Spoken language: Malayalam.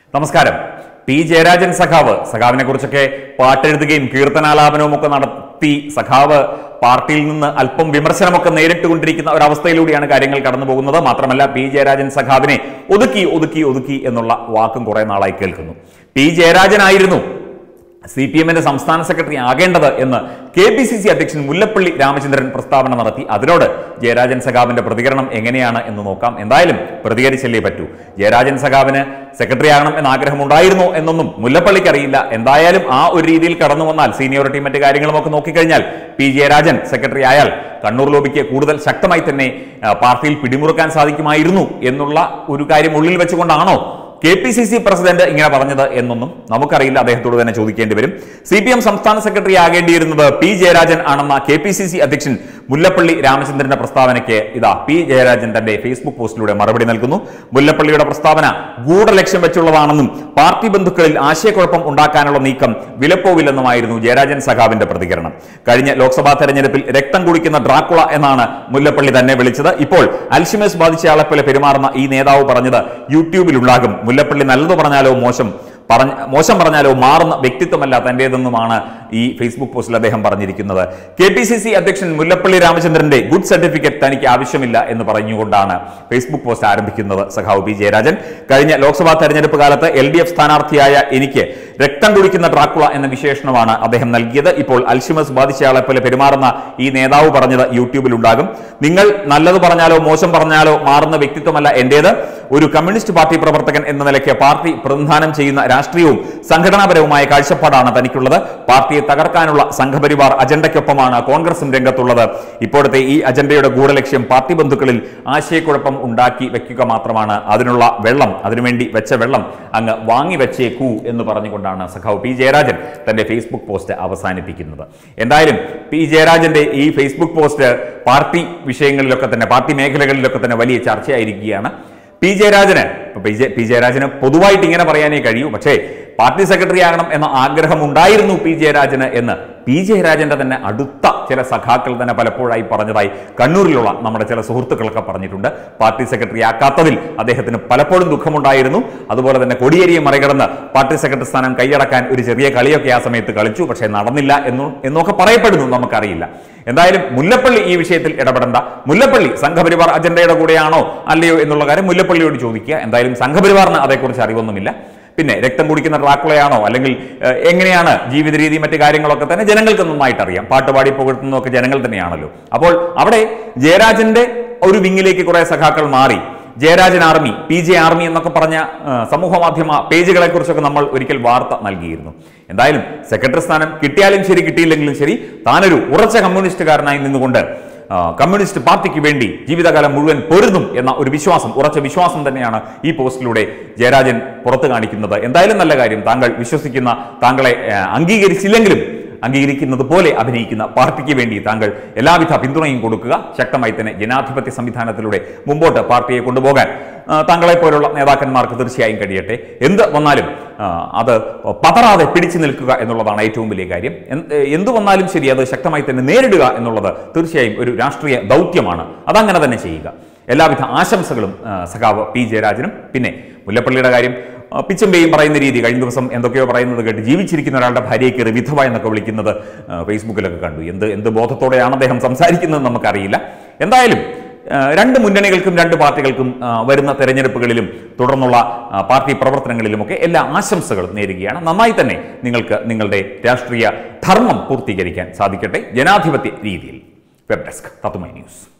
നമസ്കാരം പി ജയരാജൻ സഖാവ് സഖാവിനെ കുറിച്ചൊക്കെ പാട്ടെഴുതുകയും കീർത്തനാലാപനവും ഒക്കെ നടത്തി സഖാവ് പാർട്ടിയിൽ നിന്ന് അല്പം വിമർശനമൊക്കെ നേരിട്ടുകൊണ്ടിരിക്കുന്ന ഒരവസ്ഥയിലൂടെയാണ് കാര്യങ്ങൾ കടന്നു പോകുന്നത് മാത്രമല്ല പി ജയരാജൻ സഖാവിനെ ഒതുക്കി ഒതുക്കി ഒതുക്കി എന്നുള്ള വാക്കും കുറെ നാളായി കേൾക്കുന്നു പി ജയരാജനായിരുന്നു സി പി എമ്മിന്റെ സംസ്ഥാന സെക്രട്ടറി ആകേണ്ടത് എന്ന് കെ പി സി സി അധ്യക്ഷൻ മുല്ലപ്പള്ളി രാമചന്ദ്രൻ പ്രസ്താവന നടത്തി അതിനോട് ജയരാജൻ സഖാവിന്റെ പ്രതികരണം എങ്ങനെയാണ് എന്ന് നോക്കാം എന്തായാലും പ്രതികരിച്ചല്ലേ പറ്റൂ ജയരാജൻ സഖാവിന് സെക്രട്ടറി ആകണം എന്ന ആഗ്രഹം ഉണ്ടായിരുന്നോ എന്നൊന്നും മുല്ലപ്പള്ളിക്ക് അറിയില്ല എന്തായാലും ആ ഒരു രീതിയിൽ കടന്നു വന്നാൽ സീനിയോറിറ്റി മറ്റു കാര്യങ്ങളും ഒക്കെ നോക്കിക്കഴിഞ്ഞാൽ പി ജയരാജൻ സെക്രട്ടറി ആയാൽ കണ്ണൂർ ലോബിക്ക് കൂടുതൽ ശക്തമായി തന്നെ ആ, പാർട്ടിയിൽ പിടിമുറുക്കാൻ സാധിക്കുമായിരുന്നു എന്നുള്ള ഒരു കാര്യം ഉള്ളിൽ വെച്ചുകൊണ്ടാണോ K P C C president ഇങ്ങനെ പറഞ്ഞത് എന്നൊന്നും നമുക്കറിയില്ല അദ്ദേഹത്തോട് തന്നെ ചോദിക്കേണ്ടി വരും സി പി എം സംസ്ഥാന സെക്രട്ടറി ആകേണ്ടിയിരുന്നത് പി ജയരാജൻ ആണെന്ന കെ പി സി സി അധ്യക്ഷൻ മുല്ലപ്പള്ളി രാമചന്ദ്രന്റെ പ്രസ്താവനയ്ക്ക് ഇതാ പി ജയരാജൻ തന്റെ ഫേസ്ബുക്ക് പോസ്റ്റിലൂടെ മറുപടി നൽകുന്നു മുല്ലപ്പള്ളിയുടെ പ്രസ്താവന ഗൂഢലക്ഷ്യം വെച്ചുള്ളതാണെന്നും പാർട്ടി ബന്ധുക്കളിൽ ആശയക്കുഴപ്പം ഉണ്ടാക്കാനുള്ള നീക്കം വിലപ്പോവില്ലെന്നുമായിരുന്നു ജയരാജൻ സഖാവിന്റെ പ്രതികരണം കഴിഞ്ഞ ലോക്സഭാ തെരഞ്ഞെടുപ്പിൽ രക്തം കുടിക്കുന്ന ഡ്രാക്കുള എന്നാണ് മുല്ലപ്പള്ളി തന്നെ വിളിച്ചത് ഇപ്പോൾ അൽഷിമേഴ്സ് ബാധിച്ചയാളെ പോലെ പെരുമാറുന്ന ഈ നേതാവ് പറഞ്ഞത് യൂട്യൂബിലുണ്ടാകും മുല്ലപ്പള്ളി നല്ലത് പറഞ്ഞാലോ മോശം പറഞ്ഞ മോശം പറഞ്ഞാലോ മാറുന്ന വ്യക്തിത്വമല്ല തന്റേതെന്നുമാണ് ഈ ഫേസ്ബുക്ക് പോസ്റ്റിൽ അദ്ദേഹം പറഞ്ഞിരിക്കുന്നത് കെ പി സി സി അധ്യക്ഷൻ മുല്ലപ്പള്ളി രാമചന്ദ്രന്റെ ഗുഡ് സർട്ടിഫിക്കറ്റ് തനിക്ക് ആവശ്യമില്ല എന്ന് പറഞ്ഞുകൊണ്ടാണ് ഫേസ്ബുക്ക് പോസ്റ്റ് ആരംഭിക്കുന്നത് സഖാവ് പി ജയരാജൻ കഴിഞ്ഞ ലോക്സഭാ തെരഞ്ഞെടുപ്പ് കാലത്ത് എൽ ഡി എഫ് സ്ഥാനാർത്ഥിയായ എനിക്ക് രക്തം കുടിക്കുന്ന ഡ്രാക്കുള എന്ന വിശേഷണമാണ് അദ്ദേഹം നൽകിയത് ഇപ്പോൾ അൽഷിമസ് ബാധിച്ചയാളെ പോലെ പെരുമാറുന്ന ഈ നേതാവ് പറഞ്ഞത് യൂട്യൂബിൽ ഉണ്ടാകും നിങ്ങൾ നല്ലത് പറഞ്ഞാലോ മോശം പറഞ്ഞാലോ മാറുന്ന വ്യക്തിത്വമല്ല എന്റേത് ഒരു കമ്മ്യൂണിസ്റ്റ് പാർട്ടി പ്രവർത്തകൻ എന്ന നിലയ്ക്ക് പാർട്ടി പ്രതിനിധാനം ചെയ്യുന്ന രാഷ്ട്രീയവും സംഘടനാപരവുമായ കാഴ്ചപ്പാടാണ് തനിക്കുള്ളത് പാർട്ടിയെ തകർക്കാനുള്ള സംഘപരിവാർ അജണ്ടയ്ക്കൊപ്പമാണ് കോൺഗ്രസും രംഗത്തുള്ളത് ഇപ്പോഴത്തെ ഈ അജണ്ടയുടെ ഗൂഢലക്ഷ്യം പാർട്ടി ബന്ധുക്കളിൽ ആശയക്കുഴപ്പം ഉണ്ടാക്കി വെക്കുക മാത്രമാണ് അതിനുള്ള വെള്ളം അതിനുവേണ്ടി വെച്ച വെള്ളം അങ്ങ് വാങ്ങി വെച്ചേക്കൂ എന്ന് പറഞ്ഞുകൊണ്ടാണ് സഖാവ് പി ജയരാജൻ തന്റെ ഫേസ്ബുക്ക് പോസ്റ്റ് അവസാനിപ്പിക്കുന്നത് എന്തായാലും പി ജയരാജന്റെ ഈ ഫേസ്ബുക്ക് പോസ്റ്റ് പാർട്ടി വിഷയങ്ങളിലൊക്കെ തന്നെ പാർട്ടി മേഖലകളിലൊക്കെ തന്നെ വലിയ ചർച്ചയായിരിക്കുകയാണ് പി ജയരാജന് ഇപ്പൊ പി ജെ പി ജയരാജന് പൊതുവായിട്ട് ഇങ്ങനെ പറയാനേ കഴിയൂ പക്ഷേ പാർട്ടി സെക്രട്ടറി ആകണം എന്ന ആഗ്രഹം ഉണ്ടായിരുന്നു പി ജയരാജന് എന്ന് പി ജയരാജന്റെ തന്നെ അടുത്ത ചില സഖാക്കൾ തന്നെ പലപ്പോഴായി പറഞ്ഞതായി കണ്ണൂരിലുള്ള നമ്മുടെ ചില സുഹൃത്തുക്കളൊക്കെ പറഞ്ഞിട്ടുണ്ട് പാർട്ടി സെക്രട്ടറി ആക്കാത്തതിൽ അദ്ദേഹത്തിന് പലപ്പോഴും ദുഃഖമുണ്ടായിരുന്നു അതുപോലെ തന്നെ കൊടിയേരിയെ മറികടന്ന് പാർട്ടി സെക്രട്ടറി സ്ഥാനം കൈയടക്കാൻ ഒരു ചെറിയ കളിയൊക്കെ ആ സമയത്ത് കളിച്ചു പക്ഷേ നടന്നില്ല എന്നു എന്നൊക്കെ പറയപ്പെടുന്നു നമുക്കറിയില്ല എന്തായാലും മുല്ലപ്പള്ളി ഈ വിഷയത്തിൽ ഇടപെടേണ്ട മുല്ലപ്പള്ളി സംഘപരിവാർ അജണ്ടയുടെ കൂടെയാണോ അല്ലയോ എന്നുള്ള കാര്യം മുല്ലപ്പള്ളിയോട് ചോദിക്കുക എന്തായാലും സംഘപരിവാറിന് അതേക്കുറിച്ച് അറിവൊന്നുമില്ല പിന്നെ രക്തം കുടിക്കുന്ന ഡ്രാക്കുളയാണോ അല്ലെങ്കിൽ ഏഹ്, എങ്ങനെയാണ് ജീവിത രീതി മറ്റു കാര്യങ്ങളൊക്കെ തന്നെ ജനങ്ങൾക്ക് നന്നായിട്ട് അറിയാം പാട്ടുപാടി പുകഴ്ത്തുന്നതൊക്കെ ജനങ്ങൾ തന്നെയാണല്ലോ അപ്പോൾ അവിടെ ജയരാജന്റെ ഒരു വിങ്ങിലേക്ക് കുറെ സഖാക്കൾ മാറി Jayarajan army P J army എന്നൊക്കെ പറഞ്ഞ ആ, സമൂഹ മാധ്യമ പേജുകളെ കുറിച്ചൊക്കെ നമ്മൾ ഒരിക്കൽ വാർത്ത നൽകിയിരുന്നു എന്തായാലും സെക്രട്ടറി സ്ഥാനം കിട്ടിയാലും ശരി കിട്ടിയില്ലെങ്കിലും ശരി താനൊരു ഉറച്ച കമ്മ്യൂണിസ്റ്റുകാരനായി നിന്നുകൊണ്ട് ആ, കമ്മ്യൂണിസ്റ്റ് പാർട്ടിക്ക് വേണ്ടി ജീവിതകാലം മുഴുവൻ പൊരുതും എന്ന ഒരു വിശ്വാസം ഉറച്ച വിശ്വാസം തന്നെയാണ് ഈ പോസ്റ്റിലൂടെ ജയരാജൻ പുറത്തു കാണിക്കുന്നത് എന്തായാലും നല്ല കാര്യം താങ്കൾ വിശ്വസിക്കുന്ന താങ്കളെ ആ, അംഗീകരിച്ചില്ലെങ്കിലും അംഗീകരിക്കുന്നത് പോലെ അഭിനയിക്കുന്ന പാർട്ടിക്ക് വേണ്ടി താങ്കൾ എല്ലാവിധ പിന്തുണയും കൊടുക്കുക ശക്തമായി തന്നെ ജനാധിപത്യ സംവിധാനത്തിലൂടെ മുമ്പോട്ട് പാർട്ടിയെ കൊണ്ടുപോകാൻ ആ, താങ്കളെ പോലുള്ള നേതാക്കന്മാർക്ക് തീർച്ചയായും കഴിയട്ടെ എന്ത് വന്നാലും ആ, അത് പതറാതെ പിടിച്ചു നിൽക്കുക എന്നുള്ളതാണ് ഏറ്റവും വലിയ കാര്യം എന്ത് എന്ത് വന്നാലും ശരി അത് ശക്തമായി തന്നെ നേരിടുക എന്നുള്ളത് തീർച്ചയായും ഒരു രാഷ്ട്രീയ ദൗത്യമാണ് അതങ്ങനെ തന്നെ ചെയ്യുക എല്ലാവിധ ആശംസകളും ആ, സഖാവ് പി ജയരാജനും പിന്നെ മുല്ലപ്പള്ളിയുടെ കാര്യം ആ, പിച്ചമ്പയും പറയുന്ന രീതി കഴിഞ്ഞ ദിവസം എന്തൊക്കെയോ പറയുന്നത് കേട്ട് ജീവിച്ചിരിക്കുന്ന ഒരാളുടെ ഭാര്യയെ കയറി വിധവ എന്നൊക്കെ വിളിക്കുന്നത് ആ, ഫേസ്ബുക്കിലൊക്കെ കണ്ടു എന്ത് എന്ത് ബോധത്തോടെയാണ് അദ്ദേഹം സംസാരിക്കുന്നത് നമുക്കറിയില്ല എന്തായാലും ആ, രണ്ട് മുന്നണികൾക്കും രണ്ട് പാർട്ടികൾക്കും ആ, വരുന്ന തെരഞ്ഞെടുപ്പുകളിലും തുടർന്നുള്ള ആ, പാർട്ടി പ്രവർത്തനങ്ങളിലുമൊക്കെ എല്ലാ ആശംസകളും നേരുകയാണ് നന്നായി തന്നെ നിങ്ങൾക്ക് നിങ്ങളുടെ രാഷ്ട്രീയ ധർമ്മം പൂർത്തീകരിക്കാൻ സാധിക്കട്ടെ ജനാധിപത്യ രീതിയിൽ വെബ് ഡെസ്ക് തത്തുമൈ ന്യൂസ്